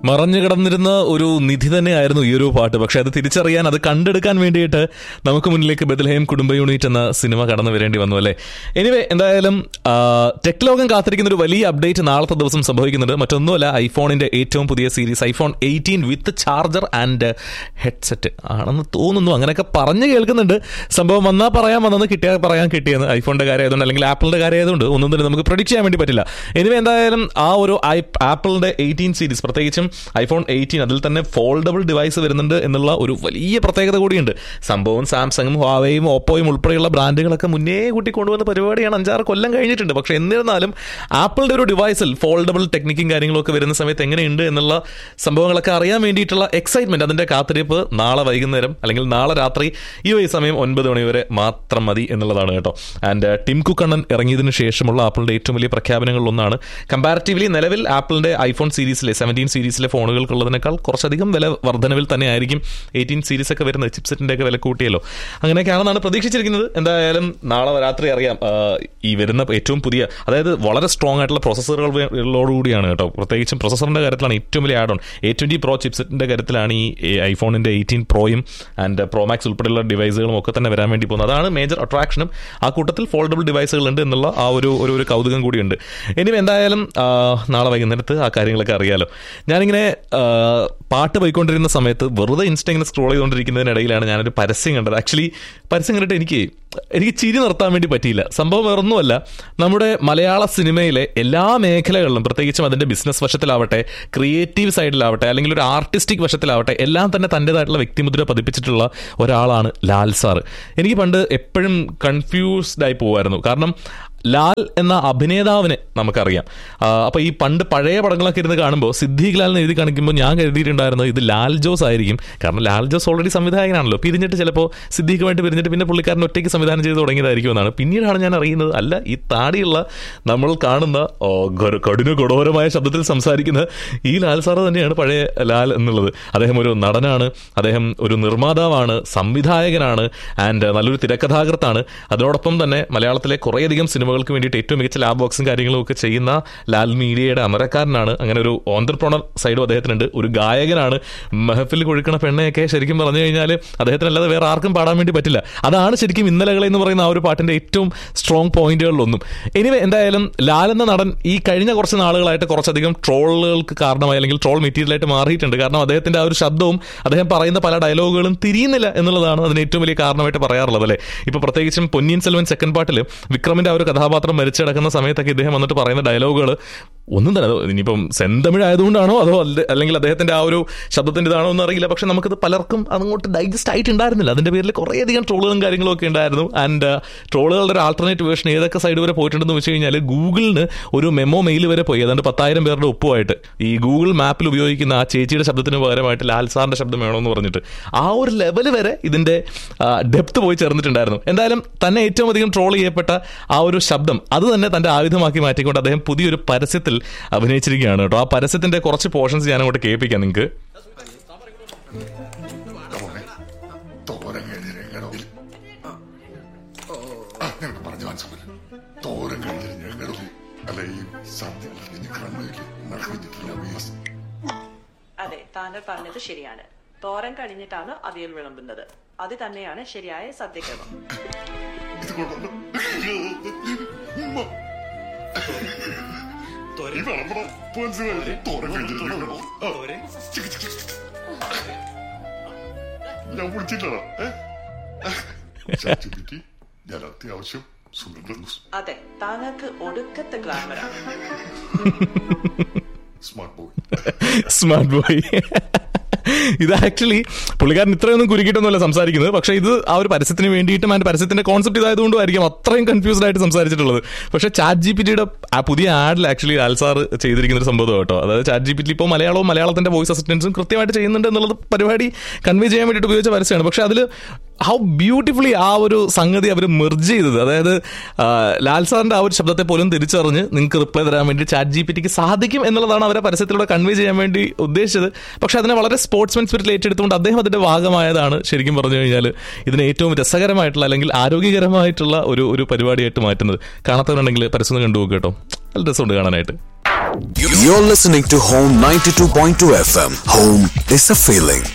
മറഞ്ഞു കിടന്നിരുന്ന ഒരു നിധി തന്നെയായിരുന്നു ഈ ഒരു പാട്ട് പക്ഷെ അത് തിരിച്ചറിയാൻ അത് കണ്ടെടുക്കാൻ വേണ്ടിയിട്ട് നമുക്ക് മുന്നിലേക്ക് ബദൽഹേം കുടുംബ യൂണിറ്റ് എന്ന സിനിമ കടന്നു വരേണ്ടി വന്നു അല്ലേ എനിവേ എന്തായാലും ആ, ടെക് ലോകം കാത്തിരിക്കുന്ന ഒരു വലിയ അപ്ഡേറ്റ് നാളത്തെ ദിവസം സംഭവിക്കുന്നുണ്ട് മറ്റൊന്നുമല്ല ഐഫോണിന്റെ ഏറ്റവും പുതിയ series iPhone eighteen with charger and headset ആണെന്ന് തോന്നുന്നു അങ്ങനെയൊക്കെ പറഞ്ഞു കേൾക്കുന്നുണ്ട് സംഭവം വന്നാൽ പറയാൻ വന്നെന്ന് കിട്ടിയാൽ പറയാൻ കിട്ടിയെന്ന് ഐഫോണിന്റെ കാര്യം ആയതുകൊണ്ട് അല്ലെങ്കിൽ ആപ്പിളിന്റെ കാര്യം ആയതുകൊണ്ട് ഒന്നും തന്നെ നമുക്ക് പ്രൊഡിക്ട് ചെയ്യാൻ വേണ്ടി പറ്റില്ല എനിവേ എന്തായാലും ആ ഒരു ഐ ആപ്പിളിന്റെ എയ്റ്റീൻ സീരീസ് പ്രത്യേകിച്ചും ഐഫോൺ എയ്റ്റീൻ അതിൽ തന്നെ ഫോൾഡബിൾ ഡിവൈസ് വരുന്നുണ്ട് എന്നുള്ള ഒരു വലിയ പ്രത്യേകത കൂടിയുണ്ട് സംഭവം സാംസങ്ങും ഹുവാവയും ഓപ്പോയും ഉൾപ്പെടെയുള്ള ബ്രാൻഡുകളൊക്കെ മുന്നേ കൂട്ടി കൊണ്ടുവന്ന പരിപാടിയാണ് അഞ്ചാറ് കൊല്ലം കഴിഞ്ഞിട്ടുണ്ട് പക്ഷേ എന്നിരുന്നാലും ആപ്പിളിന്റെ ഒരു ഡിവൈസിൽ ഫോൾഡബിൾ ടെക്നിക്കും കാര്യങ്ങളും ഒക്കെ വരുന്ന സമയത്ത് എങ്ങനെയുണ്ട് എന്നുള്ള സംഭവങ്ങളൊക്കെ അറിയാൻ വേണ്ടിയിട്ടുള്ള എക്സൈറ്റ്മെന്റ് അതിന്റെ കാത്തിരിപ്പ് നാളെ വൈകുന്നേരം അല്ലെങ്കിൽ നാളെ രാത്രി ഈ ഒരു സമയം ഒൻപത് മണി വരെ മാത്രം മതി എന്നുള്ളതാണ് കേട്ടോ ആൻഡ് ടിം കുക്കണ്ണൻ ഇറങ്ങിയതിനു ശേഷമുള്ള ആപ്പിളിന്റെ ഏറ്റവും വലിയ പ്രഖ്യാപനങ്ങളിലൊന്നാണ് കമ്പാരിറ്റീവ്ലി നിലവിൽ ആപ്പിളിന്റെ ഐഫോൺ സീരീസിലെ സെവൻറ്റീൻ സീരീസിലെ ഫോണുകൾക്കുള്ളതിനേക്കാൾ കുറച്ചധികം വില വർധനവിൽ തന്നെ ആയിരിക്കും എയ്റ്റീൻ സീരീസ് ഒക്കെ വരുന്നത് ചിപ്സെറ്റിന്റെ ഒക്കെ വില കൂട്ടിയല്ലോ അങ്ങനെയൊക്കെയാണെന്നാണ് പ്രതീക്ഷിച്ചിരിക്കുന്നത് എന്തായാലും നാളെ രാത്രി അറിയാം ആ, ഈ വരുന്ന ഏറ്റവും പുതിയ അതായത് വളരെ സ്ട്രോങ് ആയിട്ടുള്ള പ്രോസസ്സറുകളോടുകൂടിയാണ് കേട്ടോ പ്രത്യേകിച്ചും പ്രൊസസറിന്റെ കാര്യത്തിലാണ് ഏറ്റവും വലിയ add on A twenty pro ചിപ്സെറ്റിന്റെ കാര്യത്തിലാണ് ഈ ഐഫോണിന്റെ എയ്റ്റീൻ പ്രോയും ആൻഡ് പ്രോ മാക്സ് ഉൾപ്പെടെയുള്ള ഡിവൈസുകളും ഒക്കെ തന്നെ വരാൻ വേണ്ടി പോകുന്നത് അതാണ് മേജർ അട്രാക്ഷനും ആ കൂട്ടത്തിൽ ഫോൾഡബിൾ ഡിവൈസുകൾ ഉണ്ട് എന്നുള്ള ആ ഒരു ഒരു ഒരു കൗതുകം കൂടിയുണ്ട് ഇനി എന്തായാലും ആ, നാളെ വൈകുന്നേരത്ത് ആ കാര്യങ്ങളൊക്കെ അറിയാലോ ഞാനിങ്ങനെ ആ, പാട്ട് പോയിക്കൊണ്ടിരുന്ന സമയത്ത് വെറുതെ ഇൻസ്റ്റ ഇങ്ങനെ സ്ക്രോൾ ചെയ്തുകൊണ്ടിരിക്കുന്നതിനിടയിലാണ് ഞാനൊരു പരസ്യം കണ്ടത് ആക്ച്വലി പരസ്യം കണ്ടിട്ട് എനിക്ക് എനിക്ക് ചിരി നിർത്താൻ വേണ്ടി പറ്റിയില്ല സംഭവം വേറൊന്നുമല്ല നമ്മുടെ മലയാള സിനിമയിലെ എല്ലാ മേഖലകളിലും പ്രത്യേകിച്ചും അതിന്റെ ബിസിനസ് വശത്തിലാവട്ടെ ക്രിയേറ്റീവ് സൈഡിലാവട്ടെ അല്ലെങ്കിൽ ഒരു ആർട്ടിസ്റ്റിക് വശത്തിലാവട്ടെ എല്ലാം തന്നെ തൻ്റെതായിട്ടുള്ള വ്യക്തിമുദ്ര പതിപ്പിച്ചിട്ടുള്ള ഒരാളാണ് ലാൽ സാറ് എനിക്ക് പണ്ട് എപ്പോഴും കൺഫ്യൂസ്ഡ് ആയി പോകുമായിരുന്നു കാരണം ലാൽ എന്ന അഭിനേതാവിനെ നമുക്കറിയാം ആ, അപ്പൊ ഈ പണ്ട് പഴയ പടങ്ങളൊക്കെ ഇരുന്ന് കാണുമ്പോൾ സിദ്ദീഖ് ലാൽ എന്ന് എഴുതി കാണിക്കുമ്പോൾ ഞാൻ കരുതിയിട്ടുണ്ടായിരുന്നത് ഇത് ലാൽ ജോസ് ആയിരിക്കും കാരണം ലാൽ ജോസ് ഓൾറെഡി സംവിധായകനാണല്ലോ പിരിഞ്ഞിട്ട് ചിലപ്പോൾ സിദ്ദീഖുമായിട്ട് പിരിഞ്ഞിട്ട് പിന്നെ പുള്ളിക്കാരൻ ഒറ്റയ്ക്ക് സംവിധാനം ചെയ്ത് തുടങ്ങിയതായിരിക്കും എന്നാണ് പിന്നീടാണ് ഞാൻ അറിയുന്നത് അല്ല ഈ താടിയുള്ള നമ്മൾ കാണുന്ന ഓ, ഗ- കഠിന കഠോരമായ ശബ്ദത്തിൽ സംസാരിക്കുന്ന ഈ ലാൽ സാറ് തന്നെയാണ് പഴയ ലാൽ എന്നുള്ളത് അദ്ദേഹം ഒരു നടനാണ് അദ്ദേഹം ഒരു നിർമ്മാതാവാണ് സംവിധായകനാണ് ആൻഡ് നല്ലൊരു തിരക്കഥാകൃത്താണ് അതിനോടൊപ്പം തന്നെ മലയാളത്തിലെ കുറേയധികം സിനിമകൾക്ക് വേണ്ടിയിട്ട് ഏറ്റവും മികച്ച ലാബ് ബോക്സും കാര്യങ്ങളും ഒക്കെ ചെയ്യുന്ന ലാൽ മീഡിയയുടെ അമരക്കാരനാണ് അങ്ങനെ ഒരു ഓണ്ടർപ്രണർ സൈഡും അദ്ദേഹത്തിനുണ്ട് ഒരു ഗായകനാണ് മെഹഫിൽ കൊഴുക്കണ പെണ്ണയൊക്കെ ശരിക്കും പറഞ്ഞു കഴിഞ്ഞാൽ അദ്ദേഹത്തിനല്ലാതെ വേറെ ആർക്കും പാടാൻ വേണ്ടി പറ്റില്ല അതാണ് ശരിക്കും ഇന്നലകളെ എന്ന് പറയുന്ന ആ ഒരു പാട്ടിന്റെ ഏറ്റവും സ്ട്രോങ് പോയിന്റുകളിലൊന്നും എനിവേ എന്തായാലും ലാൽ എന്ന നടൻ ഈ കഴിഞ്ഞ കുറച്ച് നാളുകളായിട്ട് കുറച്ചധികം ട്രോളുകൾക്ക് കാരണമായി അല്ലെങ്കിൽ ട്രോൾ മെറ്റീരിയലായിട്ട് മാറിയിട്ടുണ്ട് കാരണം അദ്ദേഹത്തിന്റെ ആ ഒരു ശബ്ദവും അദ്ദേഹം പറയുന്ന പല ഡയലോഗുകളും തിരിയുന്നില്ല എന്നുള്ളതാണ് അതിന് ഏറ്റവും വലിയ കാരണമായിട്ട് പറയാറുള്ളത് അല്ലേ ഇപ്പൊ പ്രത്യേകിച്ചും പൊന്നിയൻ സെൽവൻ സെക്കൻഡ് പാർട്ടിൽ വിക്രമിന്റെ ആ ഒരു കഥാപാത്രം മരിച്ചു കിടക്കുന്ന സമയത്തൊക്കെ ഇദ്ദേഹം വന്നിട്ട് പറയുന്ന ഡയലോഗുകൾ ഒന്നും തന്നെ അത് ഇനിയിപ്പം സെന്തമിഴ് ആയതുകൊണ്ടാണോ അതോ അല്ല- അല്ലെങ്കിൽ അദ്ദേഹത്തിന്റെ ആ ഒരു ശബ്ദത്തിന്റെ ഇതാണോ എന്ന് അറിയില്ല പക്ഷെ നമുക്കത് പലർക്കും അതങ്ങോട്ട് ഡൈജസ്റ്റ് ആയിട്ടുണ്ടായിരുന്നില്ല അതിന്റെ പേരിൽ കുറേയധികം ട്രോളുകളും കാര്യങ്ങളും ഒക്കെ ഉണ്ടായിരുന്നു ആൻഡ് ട്രോളുകളുടെ ഒരു ആൾട്ടർനേറ്റ് വേർഷൻ ഏതൊക്കെ സൈഡ് വരെ പോയിട്ടുണ്ടെന്ന് വെച്ച് കഴിഞ്ഞാൽ ഗൂഗിളിന് ഒരു മെമ്മോ മെയിൽ വരെ പോയി ഏതാണ്ട് പത്തായിരം പേരുടെ ഒപ്പുമായിട്ട് ഈ ഗൂഗിൾ മാപ്പിൽ ഉപയോഗിക്കുന്ന ആ ചേച്ചിയുടെ ശബ്ദത്തിന് പകരമായിട്ട് ലാൽ സാറിന്റെ ശബ്ദം വേണമെന്ന് പറഞ്ഞിട്ട് ആ ഒരു ലെവൽ വരെ ഇതിന്റെ ഡെപ്ത് പോയി ചേർന്നിട്ടുണ്ടായിരുന്നു എന്തായാലും തന്നെ ഏറ്റവും അധികം ട്രോൾ ചെയ്യപ്പെട്ട ആ ഒരു ശബ്ദം അത് തന്നെ തന്റെ ആയുധമാക്കി മാറ്റിക്കൊണ്ട് അദ്ദേഹം പുതിയൊരു പരസ്യത്തിൽ അഭിനയിച്ചിരിക്കുകയാണ് കേട്ടോ ആ പരസ്യത്തിന്റെ കുറച്ച് പോർഷൻസ് ഞാൻ അങ്ങോട്ട് കേൾപ്പിക്കാം നിങ്ങൾക്ക് തോരൻ കഴിഞ്ഞിരങ്ങടയിൽ നിനക്ക് പറഞ്ഞു മനസ്സിലായി തോരൻ കഴിഞ്ഞിരങ്ങടയിൽ അല്ല ഈ സദ്യ ഇനി കണ്ണില്ല നടക്കില്ല വീസ് അതെ താങ്കൾ പറഞ്ഞത് ശരിയാണ് തോരൻ കഴിഞ്ഞിട്ടാണ് അവിയൽ വിളമ്പുന്നത് അത് തന്നെയാണ് ശരിയായ സദ്യക്രമം ഇത് കൊണ്ടു ഈ വിളമ്പണം മനസ്സിലായി തോരൻ കഴിഞ്ഞിരങ്ങടോ ഞാൻ വിളിച്ചില്ലടാ ചാറ്റുപിറ്റി ഞാൻ അത്യാവശ്യം സുന്ദര അതെ താങ്കൾക്ക് ഒടുക്കത്തെ ഗ്ലാമറാണ് സ്മാർട്ട് ബോയ് സ്മാർട്ട് ബോയ് ഇത് ആക്ച്വലി പുള്ളിക്കാരൻ ഇത്രയൊന്നും കുരുക്കിയിട്ടൊന്നുമല്ല സംസാരിക്കുന്നത് പക്ഷേ ഇത് ആ ഒരു പരസ്യത്തിന് വേണ്ടിയിട്ടും അതിന്റെ പരസ്യത്തിന്റെ കോൺസെപ്റ്റ് ഇതായതുകൊണ്ടും ആയിരിക്കും അത്രയും കൺഫ്യൂസ്ഡ് ആയിട്ട് സംസാരിച്ചിട്ടുള്ളത് പക്ഷേ ചാറ്റ് ജി പി ടിയുടെ പുതിയ ആഡിൽ ആക്ച്വലി ആൽസാർ ചെയ്തിരിക്കുന്ന ഒരു സംഭവം കേട്ടോ അതായത് ചാറ്റ് ജി പി ടി ഇപ്പോൾ മലയാളവും മലയാളത്തിന്റെ വോയിസ് അസിസ്റ്റൻസും കൃത്യമായിട്ട് ചെയ്യുന്നുണ്ട് എന്നുള്ളത് പരിപാടി കൺവേ ചെയ്യാൻ വേണ്ടിയിട്ട് ഉപയോഗിച്ച പരസ്യമാണ് പക്ഷേ അതിൽ ഹൗ ബ്യൂട്ടിഫുള്ളി ആ ഒരു സംഗതി അവർ മെർജ് ചെയ്തത് അതായത് ആ, ലാൽ സാറിന്റെ ആ ഒരു ശബ്ദത്തെ പോലും തിരിച്ചറിഞ്ഞ് നിങ്ങൾക്ക് റിപ്ലൈ തരാൻ വേണ്ടി ചാറ്റ് ജി പി ടിക്ക് സാധിക്കും എന്നുള്ളതാണ് അവരെ പരസ്യത്തിലൂടെ കൺവേ ചെയ്യാൻ വേണ്ടി ഉദ്ദേശിച്ചത് പക്ഷെ അതിനെ വളരെ സ്പോർട്സ്മാൻ സ്പിരിറ്റിൽ ഏറ്റെടുത്തുകൊണ്ട് അദ്ദേഹം അതിന്റെ ഭാഗമായതാണ് ശരിക്കും പറഞ്ഞു കഴിഞ്ഞാൽ ഇതിനെ ഏറ്റവും രസകരമായിട്ടുള്ള അല്ലെങ്കിൽ ആരോഗ്യകരമായിട്ടുള്ള ഒരു ഒരു പരിപാടിയായിട്ട് മാറ്റുന്നത് കാണാത്തവരുണ്ടെങ്കിൽ പരസ്യം ഒന്ന് കണ്ടു നോക്കുക കേട്ടോ നല്ല രസമുണ്ട് കാണാനായിട്ട് You're listening to Home 92.2 FM. Home is a feeling.